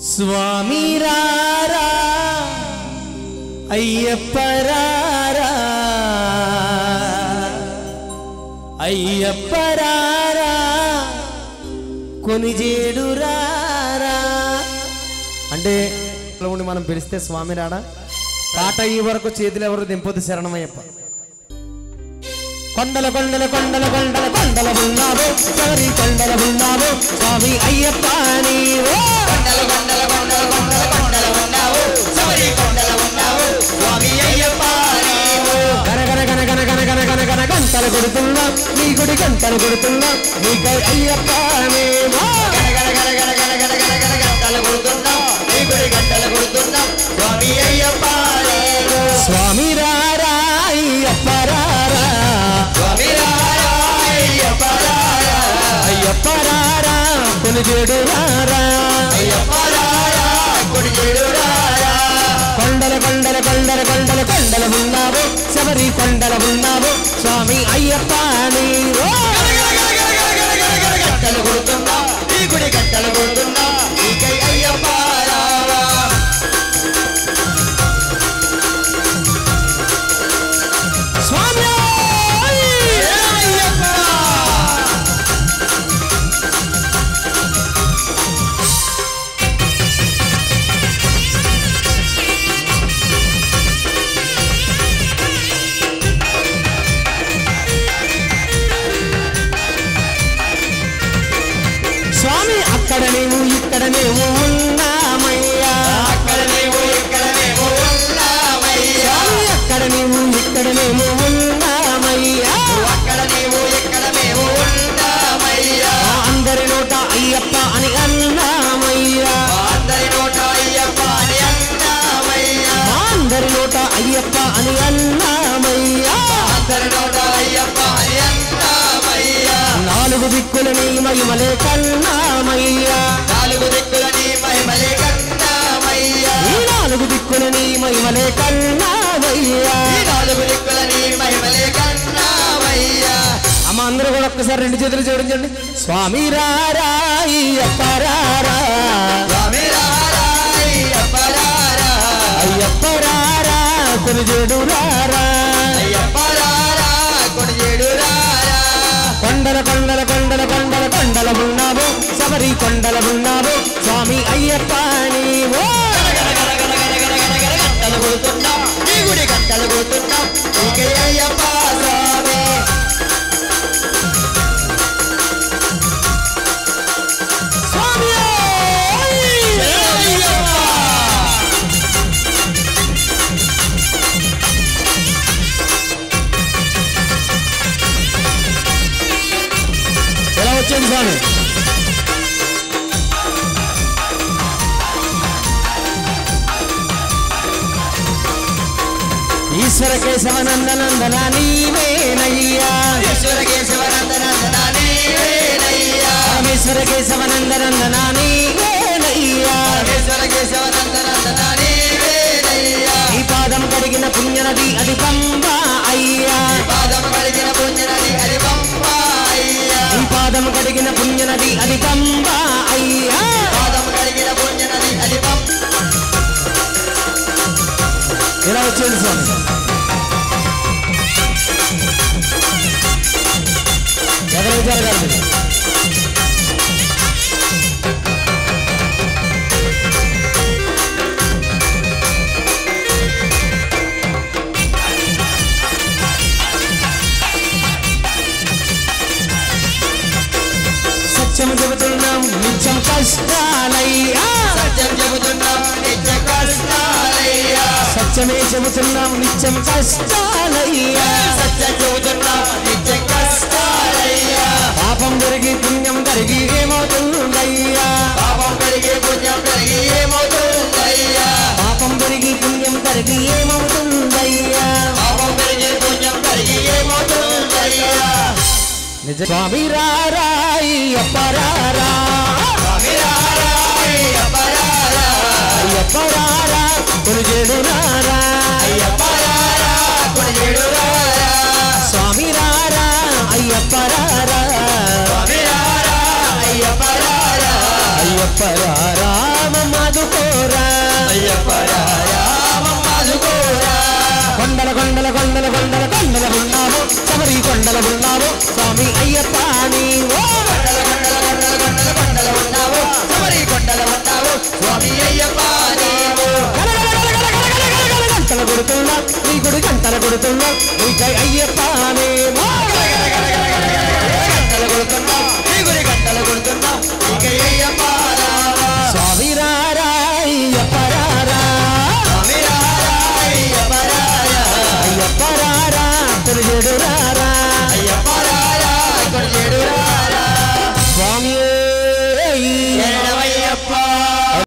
స్వామి రారా అయ్యప్ప రారా అయ్యప్ప రారా కొనిజేడు రారా అంటే ఇంట్లో ఉండి మనం పిలిస్తే స్వామి రాడా పాట ఈ వరకు చేతులు ఎవరు దింపొద్దు శరణమయ్యప్ప కొండల కొండల కొండల కొండల కొండల ఉన్నావు ఎవరి కొండల ఉన్నావు స్వామి అయ్యప్ప నీవో కొండల కొండల కొండల కొండల కొండల ఉన్నావు శబరి కొండల ఉన్నావు స్వామి అయ్యప్ప నీవు గన గన గన గన గన గన గన గన గంటలు కొడుతున్నా నీ గుడి గంటలు కొడుతున్నా నీకై అయ్యప్ప నీవో గన గన గన గన గన గన గన గన గంటలు కొడుతున్నాం నీ గుడి గంటలు కొడుతున్నాం స్వామి అయ్యప్ప నీవు స్వామి రారా అయ్యప్ప రారా స్వామి రారా అయ్యప్ప రారా అయ్యప్ప రారా కొనిజేడు రారా అయ్యప్ప రారా కొడిచేడు రారా కొండల కొండల కొండల కొండల కొండల ఉన్నావు శబరి కొండల ఉన్నావు స్వామి అయ్యప్ప నీవో గన గన గన గన గన గన గన గన గంటలు కొడుతున్నాం నీ గుడి గంటలు కొడుతున్నాం నీకై అయ్యప్ప రారా స్వామి అయ్యప్ప స్వామి అక్కడ నీవు ఇక్కడ నీవు ఉన్నామయ్యా అక్కడ నీవు ఇక్కడ మేము ఉన్నామయ్యా స్వామి అక్కడ నీవు ఇక్కడ నీవు ఉన్నామయ్యా అక్కడ నీవు ఇక్కడ మేము ఉన్నామయ్యా ఆ అందరి నోట అయ్యప్ప అని అన్నామయ్యా మా అందరి నోట అయ్యప్ప అని అన్నామయ్యా మా అందరి నోట అయ్యప్ప అని అన్నామయ్యా మా అందరి నోట అయ్యప్ప అని అన్నామయ్యా నాలుగు దిక్కుల నీ మహిమలే కన్నామయ్యా నాలుగు దిక్కుల నీ మహిమలే కన్నామయ్యా ఈ నాలుగు దిక్కుల నీ మహిమలే కన్నామయ్యా ఈ నాలుగు దిక్కుల నీ మహిమలే కన్నామయ్యా అమ్మ అందరూ కూడా ఒక్కసారి రెండు చేతులు జోడించండి స్వామి రారా అయ్యప్ప రారా స్వామి రారా అయ్యప్ప రారా అయ్యప్ప రారా కొనిజేడు రారా అయ్యప్ప రారా కొడిచేడు రారా కొండల కొండల కొండల కొండల కొండల ఉన్నావు శబరి కొండల ఉన్నావు స్వామి అయ్యప్ప నీవో గంటలు కొడుతున్నాం నీ గుడి గంటలు కొడుతున్నాం నీకే అయ్యప్ప స్వామి స్వామి అయ్యప్ప ఎలా వచ్చింది స్వామి ఈశ్వర కేశవ నందనందన నీవేనయ్యా ఈశ్వర కేశవనందనందన నీవేనయ్యా పరమేశ్వర కేశవ నందనందన నీవేనయ్యా ఈశ్వర కేశవనందనందన నీవేనయ్యా ఈ పాదం కడిగిన పుణ్యనది అది పంబ అయ్యా పాదం కలిగిన పుణ్యనది అది పంప అయ్యా ఈ పాదం కడిగిన పుణ్యనది అది పంబ అయ్యా పాదం కలిగిన పుణ్యనది అది పంప ఎలా వచ్చింది స్వామి ఎక్కడ జరగాలి సత్యం చెబుతున్నాం నిత్యం కష్టాలయ్యా సత్యం చెబుతున్నాం నిత్య కష్టాలయ్యా సత్యమే చెబుతున్నాం నిత్యం కష్టాలయ్యా సత్యం చెబుతున్నాం నిత్య కష్టాలయ్యా పాపం జరిగి పుణ్యం జరిగి ఏమవుతుందయ్యా పాపం కలిగి పుణ్యం కలిగి ఏమవుతుందయ్యా పాపం జరిగి పుణ్యం జరిగి ఏమవుతుందయ్యా పాపం కలిగి పుణ్యం కలిగి ఏమవుతుందయ్యా నిజ స్వామి రారా అయ్యప్ప రారా స్వామి రారా అయ్యప్ప రారా అయ్యప్ప రారా కొనిజేడు రారా అయ్యప్ప రారా కొడిచేడు రారా స్వామి రారా అయ్యప్ప రారా స్వామి రారా అయ్యప్ప రారా అయ్యప్ప రారా మమ్మ ఆదుకోరా అయ్యప్ప రారా మమ్మాదుకోరా కొండల కొండల కొండల కొండల కొండల ఉన్నావు శబరి కొండల ఉన్నావు స్వామి అయ్యప్ప నీవో కొండల కొండల కొండల కొండల కొండల ఉన్నావు సమరి కొండల ఉన్నావు స్వామి అయ్యప్ప నీవు గంటలు కొడుతున్నా నీ గుడి గంటలు కొడుతున్నా నీకై అయ్యప్ప నేమో గంటలు కొడుతున్నా నీ గురి గంటలు కొడుతున్నా నీక అయ్యప్ప రావా స్వామి రారా అయ్యప్ప రారా స్వామి రారా అయ్యప్ప రారా అయ్యప్ప రారా తెలియడు రా